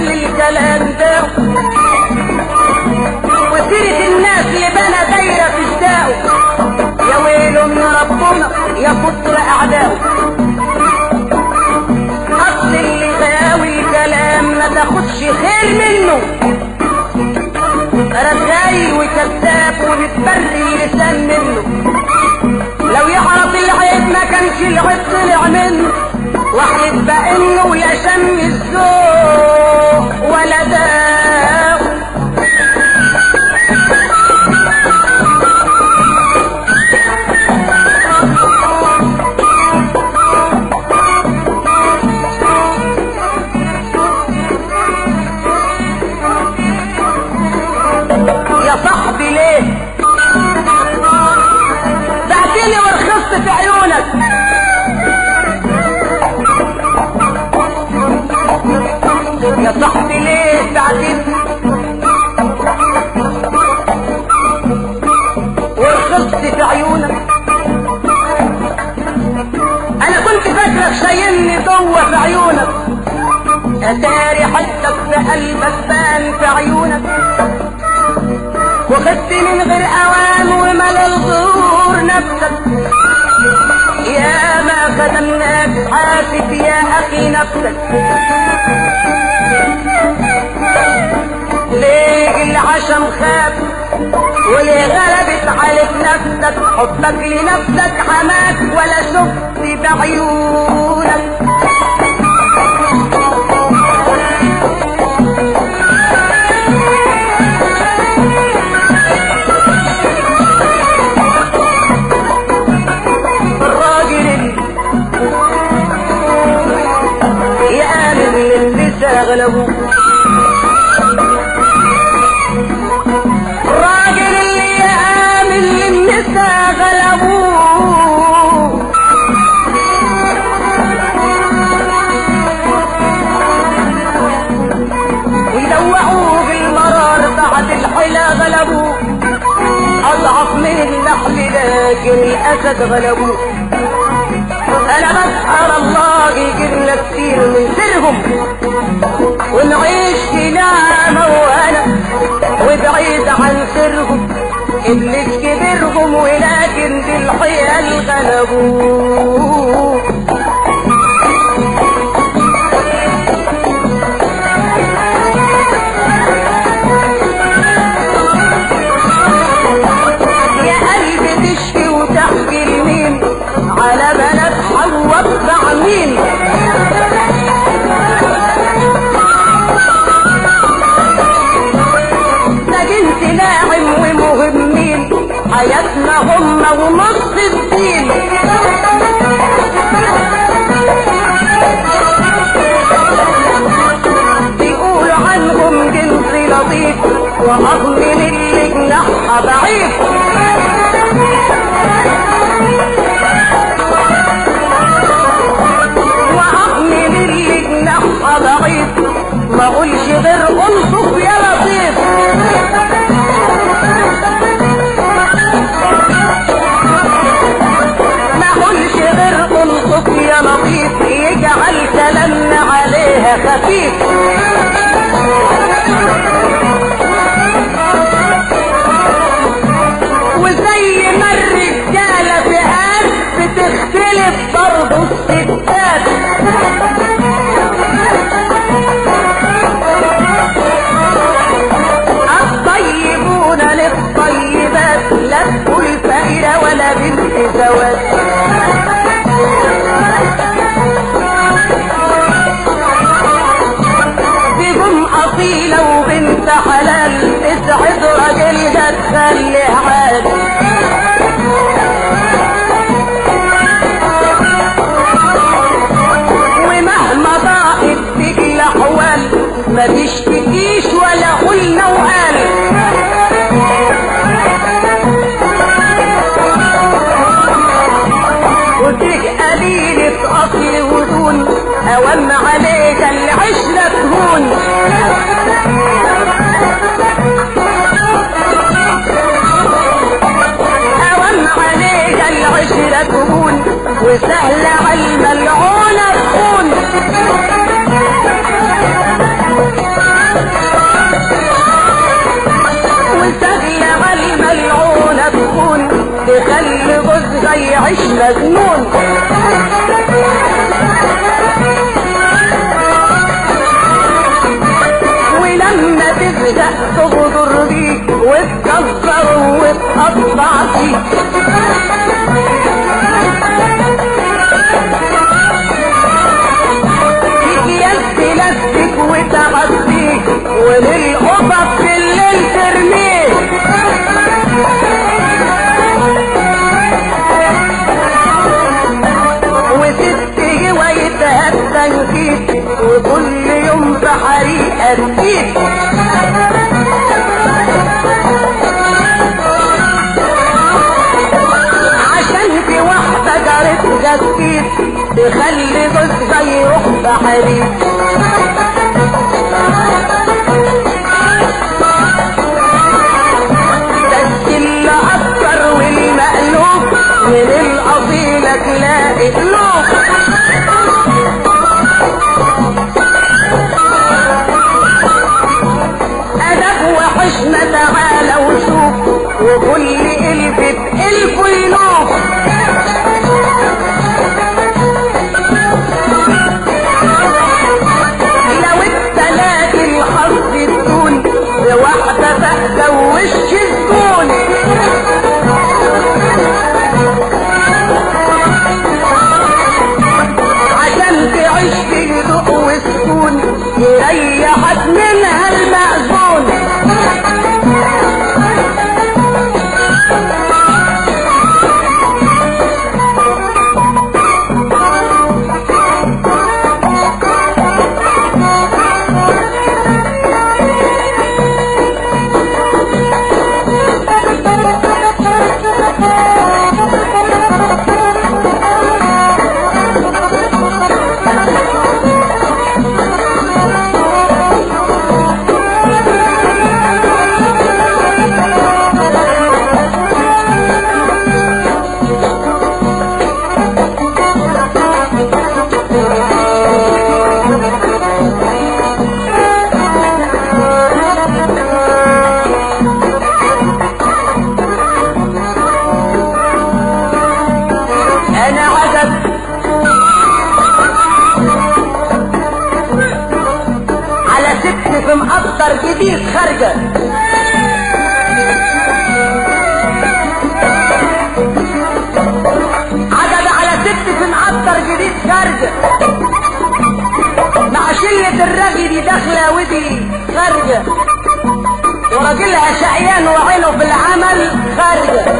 الكلام ده وسيرة الناس اللي بنى دايرة في الداو يا ويله من ربنا يا كتر أعدائه أصل اللي غاوي الكلام ما تاخدش خير منه رغاي وكذاب وبتبري اللسان منه لو يعرف العيب ما كانش العيب طلع منه واحلف بانه لا شم الذوق ولا داق يا صاحبي ليه بعتني ورخصت في عيونك يا صاحبي ليه بعتني ورخصت في عيونك انا كنت فاكرك شايلني جوه في عيونك اتاري حدك في قلبك بان في عيونك وخدت من غير اوان ومال الغرور نفسك يا ما خدمناك حاسب يا اخي نفسك ليه العشم خاف وليه غلبت عليك نفسك حبك لنفسك حماك ولا شفت بعيونك الراجل اللي يآمن للنساء غلبوه الراجل اللي يآمن للنساء غلبوه ويدوعوه بالمرار بعد الحلا غلبوه أضعف من النحل لكن الأسد غلبوه أنا بسأل الله يجيبنا كتير من سرهم ونعيش في نعمة وأنا وبعيد عن سرهم إبليس كبرهم ولكن بالحيل غلبوه يا قلبي تشكي وتحكي لمين على بلد حوا بعمين ده جنس ناعم ومهمين حياتنا هم ونص الدين بيقولوا عنهم جنس لطيف وأضمن اللي جناحها ضعيف وأضمن اللي جناحها ضعيف ما اقولش غير انصف يا لطيف ما اقولش غير انصف يا لطيف يجعل كلامنا عليها خفيف وزي ما الرجالة فئات بتختلف برضه الستات الطيبون للطيبات لا تقول فقيرة ولا بنت زواج بيكون أصيلة وبنت حلال تسعد راجلها تخلي عادي ومهما ضاقت بك الأحوال ما تشتكيش ولا قلنا وقال وفيك قليلة أصل ودون أوام عليك العشرة تهون أوام عليك العشرة تهون وسهل على الملعونة تكون قطعتي يدي نفسك وتغطيك وللقطط في الليل ترميك وست جوايتها التنكيت وكل يوم بحريقة تزيد عشان في واحدة جارت جديد تخلي جوزها يروح بحريق بس اللي أكتر والمألوف من الأصيلة تلاقي قلوب أدب وحشمة تعالى وشوف وكل ألف بألف ينوف لو التلات الحظ الدون بواحدة تهدى وش الزون عشان تعيش في الهدوء والسكون يريحك منها المأذون انا عجب على ست في مقدر جديد خارجه عجب على ست في مقدر جديد خارجه مع شلة الرغي دي داخلة ودي خارجة وراجلها شقيان وعينه في العمل خارجة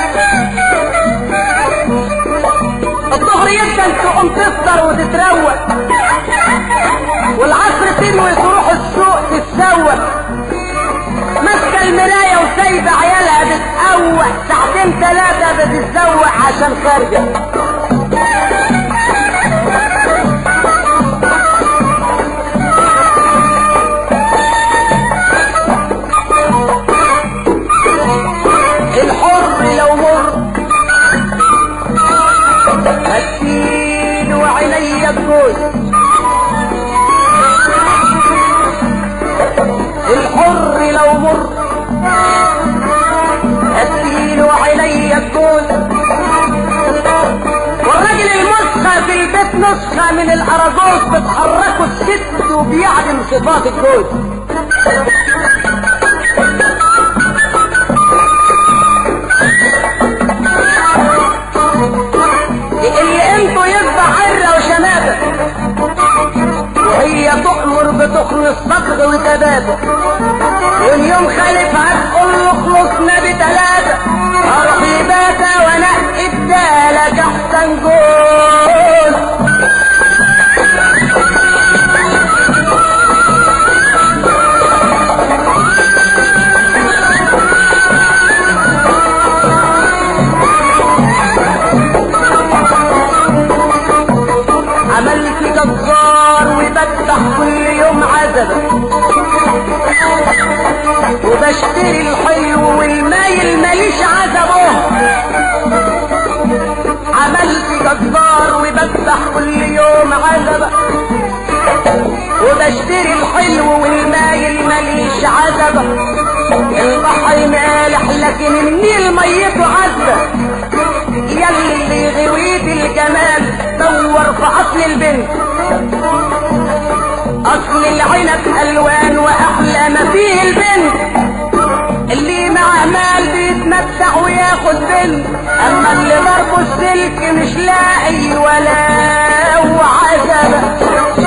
الظهر جدا تقوم تفطر وتتروق والعصر تنوي تروح السوق تتسوق ماسكه المرايه وسايبه عيالها بتقوق ساعتين ثلاثه بتتسوق عشان خارجه الحر لو مر هتين وعيني الجوز الحر لو مر هتين وعيني الجوز والراجل المسخة في البيت نسخة من الأراجوز بتحركه الست وبيعدم صفات الجوز اللي قيمته يذبح عرة وشماتة وهي تؤمر بتخلص صقر وتباتة واليوم خالفها تقول له خلصنا بتلاتة اروح لباتة وانقي الدالك احسن جول عملت جزار وبذبح كل يوم عزبة وبشتري الحلو والمايل ماليش عزبه عملت جزار وبذبح كل يوم عزبة وبشتري الحلو والمايل ماليش عزبة البحر مالح لكن النيل ميته عذبة يلي غويت الجمال دور في اصل البنت اصل العنب الوان واحلى ما فيه البنت اللي مع مال بيت يتمتع وياخد بنت اما اللي ضربه السلك مش لاقي ولا وعجبه